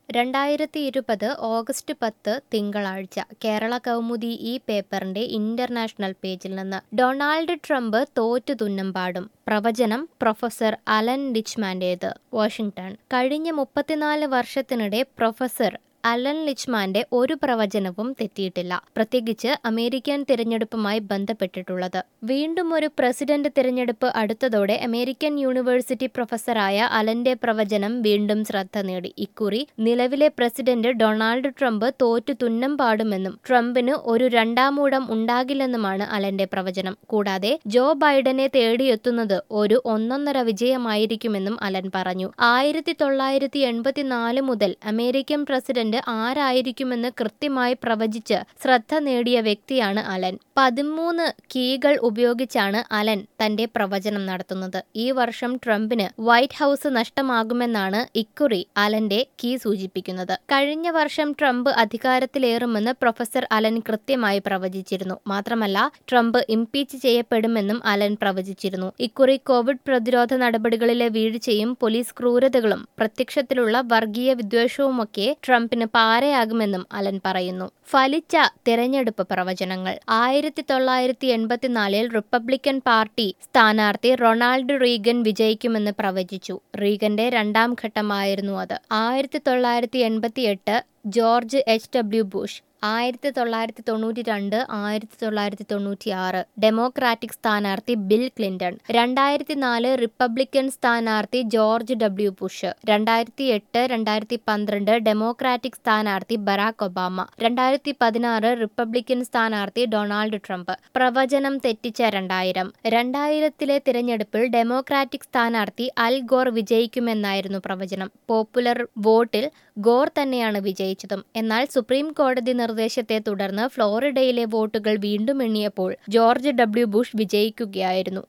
രണ്ടായിരത്തി ഇരുപത് ഓഗസ്റ്റ് പത്ത് തിങ്കളാഴ്ച കേരള കൗമുദി ഈ പേപ്പറിന്റെ ഇന്റർനാഷണൽ പേജിൽ നിന്ന് ഡൊണാൾഡ് ട്രംപ് തോറ്റു തുന്നമ്പാടും പ്രവചനം പ്രൊഫസർ അലൻ ലിച്ച്മാന്റേത് വാഷിംഗ്ടൺ കഴിഞ്ഞ മുപ്പത്തിനാല് വർഷത്തിനിടെ പ്രൊഫസർ അലൻ ലിച്ച്മാന്റെ ഒരു പ്രവചനവും തെറ്റിയിട്ടില്ല പ്രത്യേകിച്ച് അമേരിക്കൻ തിരഞ്ഞെടുപ്പുമായി ബന്ധപ്പെട്ടിട്ടുള്ളത് വീണ്ടും ഒരു പ്രസിഡന്റ് തിരഞ്ഞെടുപ്പ് അടുത്തതോടെ അമേരിക്കൻ യൂണിവേഴ്സിറ്റി പ്രൊഫസറായ അലന്റെ പ്രവചനം വീണ്ടും ശ്രദ്ധ നേടി ഇക്കുറി നിലവിലെ പ്രസിഡന്റ് ഡൊണാൾഡ് ട്രംപ് തോറ്റു തുന്നം പാടുമെന്നും ട്രംപിന് ഒരു രണ്ടാമൂഴം ഉണ്ടാകില്ലെന്നുമാണ് അലന്റെ പ്രവചനം കൂടാതെ ജോ ബൈഡനെ തേടിയെത്തുന്നത് ഒരു ഒന്നൊന്നര വിജയമായിരിക്കുമെന്നും അലൻ പറഞ്ഞു ആയിരത്തി തൊള്ളായിരത്തി എൺപത്തിനാല് മുതൽ അമേരിക്കൻ പ്രസിഡന്റ് ആരായിരിക്കുമെന്ന് കൃത്യമായി പ്രവചിച്ച് ശ്രദ്ധ നേടിയ വ്യക്തിയാണ് അലൻ പതിമൂന്ന് കീകൾ ഉപയോഗിച്ചാണ് അലൻ തന്റെ പ്രവചനം നടത്തുന്നത് ഈ വർഷം ട്രംപിന് വൈറ്റ് ഹൌസ് നഷ്ടമാകുമെന്നാണ് ഇക്കുറി അലന്റെ കീ സൂചിപ്പിക്കുന്നത് കഴിഞ്ഞ വർഷം ട്രംപ് അധികാരത്തിലേറുമെന്ന് പ്രൊഫസർ അലൻ കൃത്യമായി പ്രവചിച്ചിരുന്നു മാത്രമല്ല ട്രംപ് ഇംപീച്ച് ചെയ്യപ്പെടുമെന്നും അലൻ പ്രവചിച്ചിരുന്നു ഇക്കുറി കോവിഡ് പ്രതിരോധ നടപടികളിലെ വീഴ്ചയും പോലീസ് ക്രൂരതകളും പ്രത്യക്ഷത്തിലുള്ള വർഗീയ വിദ്വേഷവുമൊക്കെ ട്രംപിന് പാരയാകുമെന്നും അലൻ പറയുന്നു ഫലിച്ച തിരഞ്ഞെടുപ്പ് പ്രവചനങ്ങൾ ആയിരത്തി തൊള്ളായിരത്തി എൺപത്തിനാലിൽ റിപ്പബ്ലിക്കൻ പാർട്ടി സ്ഥാനാർത്ഥി റൊണാൾഡ് റീഗൻ വിജയിക്കുമെന്ന് പ്രവചിച്ചു റീഗന്റെ രണ്ടാം ഘട്ടമായിരുന്നു അത് ആയിരത്തി തൊള്ളായിരത്തി എൺപത്തി എട്ട് ജോർജ് എച്ച് ഡബ്ല്യു ബുഷ് ആയിരത്തി തൊള്ളായിരത്തി തൊണ്ണൂറ്റി രണ്ട് ആയിരത്തി തൊള്ളായിരത്തി തൊണ്ണൂറ്റി ആറ് ഡെമോക്രാറ്റിക് സ്ഥാനാർത്ഥി ബിൽ ക്ലിന്റൺ രണ്ടായിരത്തി നാല് റിപ്പബ്ലിക്കൻ സ്ഥാനാർത്ഥി ജോർജ് ഡബ്ല്യു ബുഷ് രണ്ടായിരത്തി എട്ട് രണ്ടായിരത്തി പന്ത്രണ്ട് ഡെമോക്രാറ്റിക് സ്ഥാനാർത്ഥി ബറാക് ഒബാമ രണ്ടായിരത്തി പതിനാറ് റിപ്പബ്ലിക്കൻ സ്ഥാനാർത്ഥി ഡൊണാൾഡ് ട്രംപ് പ്രവചനം തെറ്റിച്ച രണ്ടായിരം രണ്ടായിരത്തിലെ തിരഞ്ഞെടുപ്പിൽ ഡെമോക്രാറ്റിക് സ്ഥാനാർത്ഥി അൽ ഗോർ വിജയിക്കുമെന്നായിരുന്നു പ്രവചനം പോപ്പുലർ വോട്ടിൽ ഗോർ തന്നെയാണ് വിജയിച്ചതും എന്നാൽ സുപ്രീം കോടതി നിർദ്ദേശത്തെ തുടർന്ന് ഫ്ലോറിഡയിലെ വോട്ടുകൾ വീണ്ടും എണ്ണിയപ്പോൾ ജോർജ് ഡബ്ല്യു ബുഷ് വിജയിക്കുകയായിരുന്നു